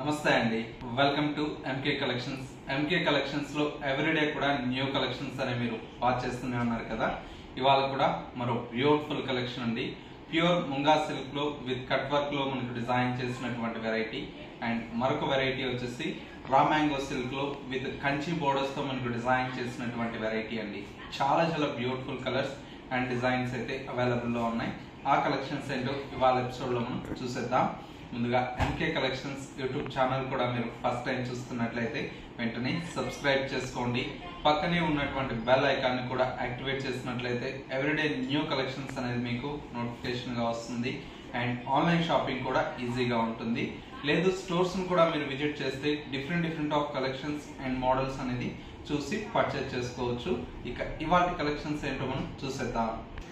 నమస్తే అండి welcome to MK collections MK collections లో ఎవ్రీడే కూడా న్యూ కలెక్షన్స్ అనే మీరు వాచ్ చేస్తూనే ఉన్నారు కదా ఇవాళ కూడా మరో బ్యూటిఫుల్ కలెక్షన్ అండి ప్యూర్ ముంగా సిల్క్ లో విత్ కట్ వర్క్ లో మనకు డిజైన్ చేసినటువంటి వెరైటీ అండ్ మరొక వెరైటీ వచ్చేసి రా మ్యాంగో సిల్క్ లో విత్ కంచి బోర్డర్స్ తో మనకు డిజైన్ చేసినటువంటి వెరైటీ అండి చాలా చాలా బ్యూటిఫుల్ కలర్స్ అండ్ డిజైన్స్ అయితే అవైలబుల్ లో ఉన్నాయి ఆ కలెక్షన్స్ ఏంటో ఇవాళ ఎపిసోడ్ లో మనం చూసేద్దాం ముందుగా ఎంకే కలెక్షన్స్ యూట్యూబ్ ఛానల్ కూడా మీరు ఫస్ట్ టైం చూస్తున్నట్లయితే వెంటనే సబ్స్క్రైబ్ చేసుకోండి పక్కనే ఉన్నటువంటి బెల్ ఐకాన్ కూడా యాక్టివేట్ చేసినట్లయితే ఎవ్రీడే న్యూ కలెక్షన్స్ అనేది మీకు నోటిఫికేషన్ గా వస్తుంది అండ్ ఆన్లైన్ షాపింగ్ కూడా ఈజీగా ఉంటుంది లేదు స్టోర్స్ కూడా మీరు విజిట్ చేస్తే different different of collections and models అనేది చూసి పర్చేస్ చేసుకోవచ్చు ఇక ఇవాటి కలెక్షన్స్ ఏంటో మనం చూసేద్దాం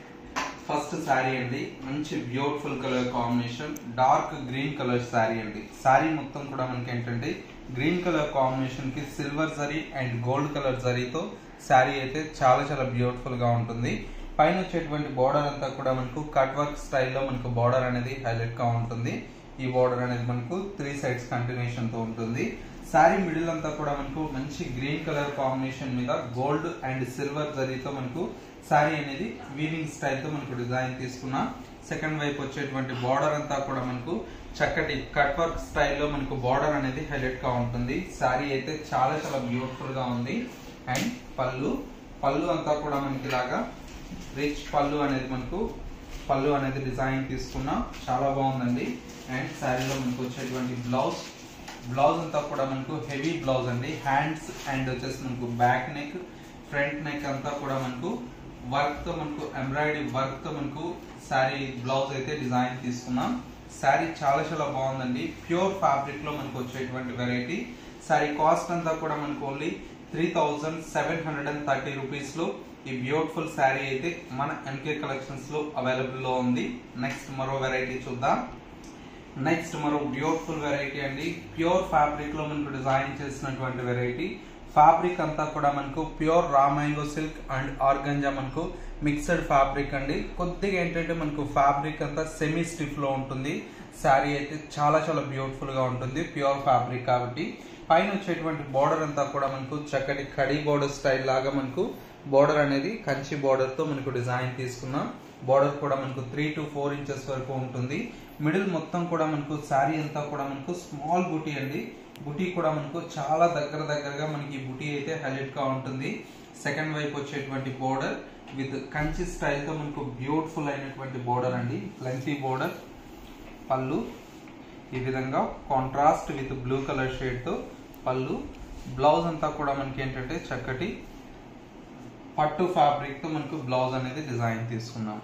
ఫస్ట్ శారీ అండి మంచి beautiful colour combination dark green colour sari అండి శారీ మొత్తం కూడా మనకి ఏంటంటే గ్రీన్ కలర్ కాంబినేషన్ కి silver zari and gold colour జరీతో శారీ అయితే చాలా చాలా బ్యూటిఫుల్ గా ఉంటుంది పైన వచ్చేటువంటి బార్డర్ అంతా కూడా మనకు కట్ వర్క్ స్టైల్లో మనకు బార్డర్ అనేది హైలైట్ గా ఉంటుంది ఈ బార్డర్ అనేది మనకు త్రీ సైడ్స్ కంటిన్యూషన్ తో ఉంటుంది శారీ మిడిల్ అంతా కూడా మనకు మంచి గ్రీన్ కలర్ కాంబినేషన్ మీద గోల్డ్ అండ్ సిల్వర్ జరీతో మనకు శారీ అనేది వీవింగ్ స్టైల్ తో మనకు డిజైన్ తీసుకున్నాం సెకండ్ వైపు వచ్చేటువంటి బార్డర్ అంతా కూడా మనకు చక్కటి కట్ వర్క్ స్టైల్లో మనకు బార్డర్ అనేది హైలైట్ గా ఉంటుంది శారీ అయితే చాలా చాలా బ్యూటిఫుల్ గా ఉంది అండ్ పళ్ళు పళ్ళు అంతా కూడా మనకి ఇలాగా రిచ్ పళ్ళు అనేది మనకు పళ్ళు అనేది డిజైన్ తీసుకున్నాం చాలా బాగుందండి అండ్ శారీలో మనకు వచ్చేటువంటి బ్లౌజ్ బ్లౌజ్ అంతా కూడా మనకు హెవీ బ్లౌజ్ అండి హ్యాండ్స్ అండ్ వచ్చేసి మనకు బ్యాక్ నెక్ ఫ్రంట్ నెక్ అంతా కూడా మనకు వర్క్ తో మనకు ఎంబ్రాయిడరీ వర్క్ తో మనకు శారీ బ్లౌజ్ అయితే డిజైన్ తీసుకున్నాం శారీ చాలా చాలా బాగుందండి ప్యూర్ ఫ్యాబ్రిక్ లో మనకు వచ్చేటువంటి వెరైటీ శారీ కాస్ట్ అంతా కూడా మనకు only three thousand seven hundred and thirty rupees లో ఈ బ్యూటిఫుల్ శారీ అయితే మన ఎంకే కలెక్షన్స్ లో అవైలబుల్ లో ఉంది నెక్స్ట్ మరో వెరైటీ చూద్దాం నెక్స్ట్ మరో బ్యూటిఫుల్ వెరైటీ అండి ప్యూర్ ఫ్యాబ్రిక్ లో మనకు డిజైన్ చేసినటువంటి వెరైటీ ఫ్యాబ్రిక్ అంతా కూడా మనకు pure raw mango silk and organza మనకు మిక్స్డ్ ఫ్యాబ్రిక్ అండి కొద్దిగా ఏంటంటే మనకు ఫ్యాబ్రిక్ అంతా సెమీ స్టిఫ్ లో ఉంటుంది శారీ అయితే చాలా చాలా బ్యూటిఫుల్ గా ఉంటుంది ప్యూర్ ఫ్యాబ్రిక్ కాబట్టి పైన వచ్చేటువంటి బార్డర్ అంతా కూడా మనకు చక్కటి కడీ బార్డర్ స్టైల్ లాగా మనకు బార్డర్ అనేది కంచి బార్డర్ తో మనకు డిజైన్ తీసుకున్నాం బార్డర్ కూడా మనకు త్రీ టు ఫోర్ ఇంచెస్ వరకు ఉంటుంది మిడిల్ మొత్తం కూడా మనకు శారీ అంతా కూడా మనకు స్మాల్ బుటీ అండి బుటీ కూడా మనకు చాలా దగ్గర దగ్గరగా మనకి బుటీ అయితే హైలైట్ గా ఉంటుంది సెకండ్ వైపు వచ్చేటువంటి బోర్డర్ విత్ కంచి స్టైల్ తో మనకు బ్యూటిఫుల్ అయినటువంటి బోర్డర్ అండి లెంతీ బోర్డర్ పళ్ళు ఈ విధంగా contrast with blue colour shade తో పళ్ళు బ్లౌజ్ అంతా కూడా మనకి ఏంటంటే చక్కటి పట్టు ఫ్యాబ్రిక్ తో మనకు బ్లౌజ్ అనేది డిజైన్ తీసుకున్నాం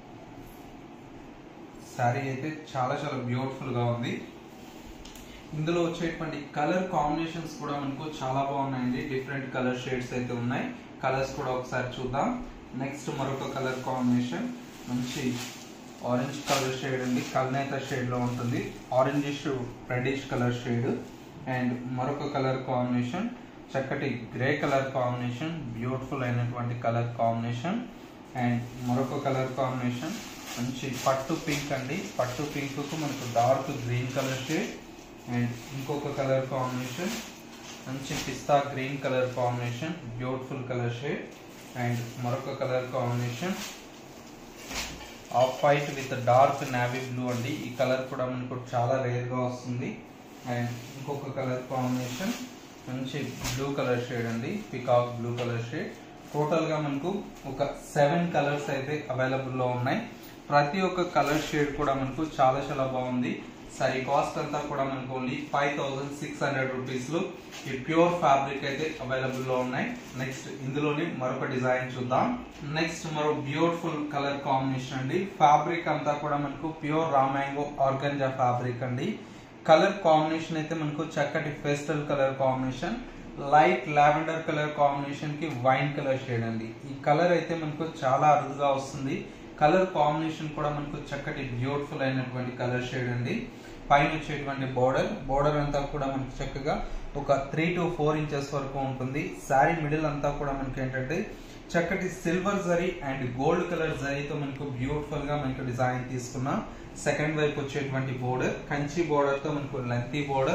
శారీ అయితే చాలా చాలా బ్యూటిఫుల్ గా ఉంది ఇందులో వచ్చేటువంటి కలర్ కాంబినేషన్స్ కూడా మనకు చాలా బాగున్నాయండి డిఫరెంట్ కలర్ షేడ్స్ అయితే ఉన్నాయి కలర్స్ కూడా ఒకసారి చూద్దాం నెక్స్ట్ మరొక కలర్ కాంబినేషన్ మంచి ఆరెంజ్ కలర్ షేడ్ అండి కల్నేత షేడ్ లో ఉంటుంది orangish reddish colour shade and మరొక కలర్ కాంబినేషన్ చక్కటి గ్రే కలర్ కాంబినేషన్ బ్యూటిఫుల్ అయినటువంటి కలర్ కాంబినేషన్ అండ్ మరొక కలర్ కాంబినేషన్ మంచి పట్టు పింక్ అండి పట్టు పింక్ కు మనకు dark green colour shade and ఇంకొక కలర్ కాంబినేషన్ మంచి పిస్తా green colour combination beautiful colour shade and మరొక colour combination off white with dark navy blue అండి ఈ కలర్ కూడా మనకు చాలా రేర్ గా వస్తుంది అండ్ ఇంకొక కలర్ కాంబినేషన్ మంచి బ్లూ కలర్ షేడ్ అండి peacock blue colour shade total గా మనకు ఒక సెవెన్ కలర్స్ అయితే అవైలబుల్ లో ఉన్నాయి ప్రతి ఒక్క కలర్ షేడ్ కూడా మనకు చాలా చాలా బాగుంది సరే కాస్ట్ అంతా కూడా మనకు only five thousand six hundred rupees లో ఈ ప్యూర్ ఫ్యాబ్రిక్ అయితే అవైలబుల్ లో ఉన్నాయి నెక్స్ట్ ఇందులోనే మరొక డిజైన్ చూద్దాం నెక్స్ట్ మరో బ్యూటిఫుల్ కలర్ కాంబినేషన్ అండి ఫ్యాబ్రిక్ అంతా కూడా మనకు ప్యూర్ రామాంగో ఆర్గంజా ఫ్యాబ్రిక్ అండి కలర్ కాంబినేషన్ అయితే మనకు చక్కటి pastel colour combination light lavender colour combination కి వైన్ కలర్ షేడ్ అండి ఈ కలర్ అయితే మనకు చాలా అరుదుగా వస్తుంది కలర్ కాంబినేషన్ కూడా మనకు చక్కటి బ్యూటిఫుల్ అయినటువంటి కలర్ షేడ్ అండి పైన వచ్చేటువంటి బోర్డర్ బోర్డర్ అంతా కూడా మనకు చక్కగా ఒక త్రీ టు ఫోర్ ఇంచెస్ వరకు ఉంటుంది శారీ మిడిల్ అంతా కూడా మనకి ఏంటంటే చక్కటి silver zari and gold colour జరీతో మనకు బ్యూటిఫుల్ గా మనకు డిజైన్ తీసుకున్నాం సెకండ్ వైపు వచ్చేటువంటి బోర్డర్ కంచి బోర్డర్ తో మనకు లెంతీ బోర్డర్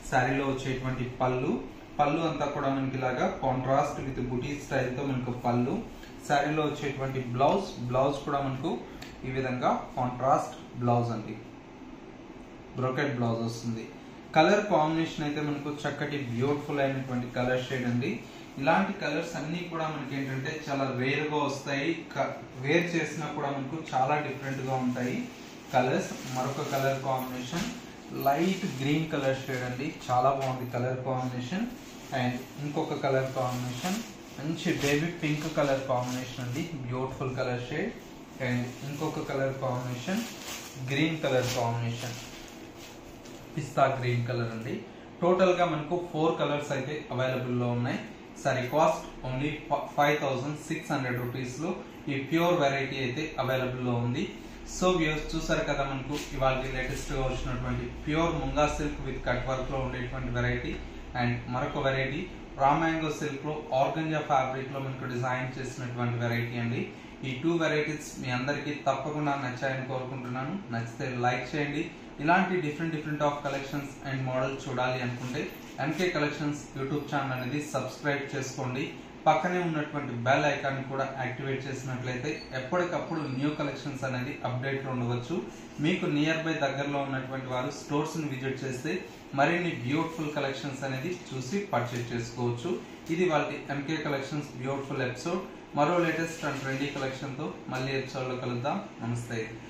శారీలో వచ్చేటువంటి పళ్ళు పళ్ళు అంతా కూడా మనకి ఇలాగా కాంట్రాస్ట్ విత్ బుటీ స్టైల్ తో మనకు పళ్ళు శారీలో వచ్చేటువంటి బ్లౌజ్ బ్లౌజ్ కూడా మనకు ఈ విధంగా కాంట్రాస్ట్ బ్లౌజ్ అండి బ్రోకెట్ బ్లౌజ్ వస్తుంది కలర్ కాంబినేషన్ అయితే మనకు చక్కటి బ్యూటిఫుల్ అయినటువంటి కలర్ షేడ్ అండి ఇలాంటి కలర్స్ అన్ని కూడా మనకి ఏంటంటే చాలా రేర్ గా వస్తాయి వేర్ చేసినా కూడా మనకు చాలా డిఫరెంట్ గా ఉంటాయి కలర్స్ మరొక colour combination light green colour shade అండి చాలా బాగుంది కలర్ కాంబినేషన్ అండ్ ఇంకొక కలర్ కాంబినేషన్ మంచి బేబీ పింక్ కలర్ కాంబినేషన్ అండి బ్యూటిఫుల్ కలర్ షేడ్ అండ్ ఇంకొక colour combination green colour combination పిస్తా గ్రీన్ కలర్ అండి టోటల్ గా మనకు ఫోర్ కలర్స్ అయితే అవైలబుల్ లో ఉన్నాయి sari cost only five thousand six hundred rupees లో ఈ ప్యూర్ వెరైటీ అయితే అవైలబుల్ లో ఉంది సో వ్యూస్ చూసారు కదా మనకు ఇవాళ లేటెస్ట్ గా వచ్చినటువంటి pure munga silk with cut work లో ఉండేటువంటి వెరైటీ అండ్ మరొక వెరైటీ రామాంగో సిల్క్ లో ఆర్గంజా ఫ్యాబ్రిక్ లో మనకు డిజైన్ చేసినటువంటి వెరైటీ అండి ఈ టూ వెరైటీస్ మీ అందరికీ తప్పకుండా నచ్చాయని కోరుకుంటున్నాను నచ్చితే లైక్ చేయండి ఇలాంటి different different of collections and models చూడాలి అనుకుంటే ఎంకే కలెక్షన్స్ యూట్యూబ్ ఛానల్ అనేది సబ్స్క్రైబ్ చేసుకోండి పక్కనే ఉన్నటువంటి బెల్ ఐకాన్ కూడా యాక్టివేట్ చేసినట్లయితే ఎప్పటికప్పుడు న్యూ కలెక్షన్స్ అనేది అప్డేట్లో ఉండవచ్చు మీకు నియర్ బై దగ్గరలో ఉన్నటువంటి వారు స్టోర్స్ ని విజిట్ చేస్తే మరిన్ని బ్యూటిఫుల్ కలెక్షన్స్ అనేది చూసి పర్చేజ్ చేసుకోవచ్చు ఇది వాళ్ళ ఎంకే కలెక్షన్స్ బ్యూటిఫుల్ ఎపిసోడ్ మరో లేటెస్ట్ అండ్ ట్రెండీ కలెక్షన్ తో మళ్ళీ ఎపిసోడ్ లో కలుద్దాం నమస్తే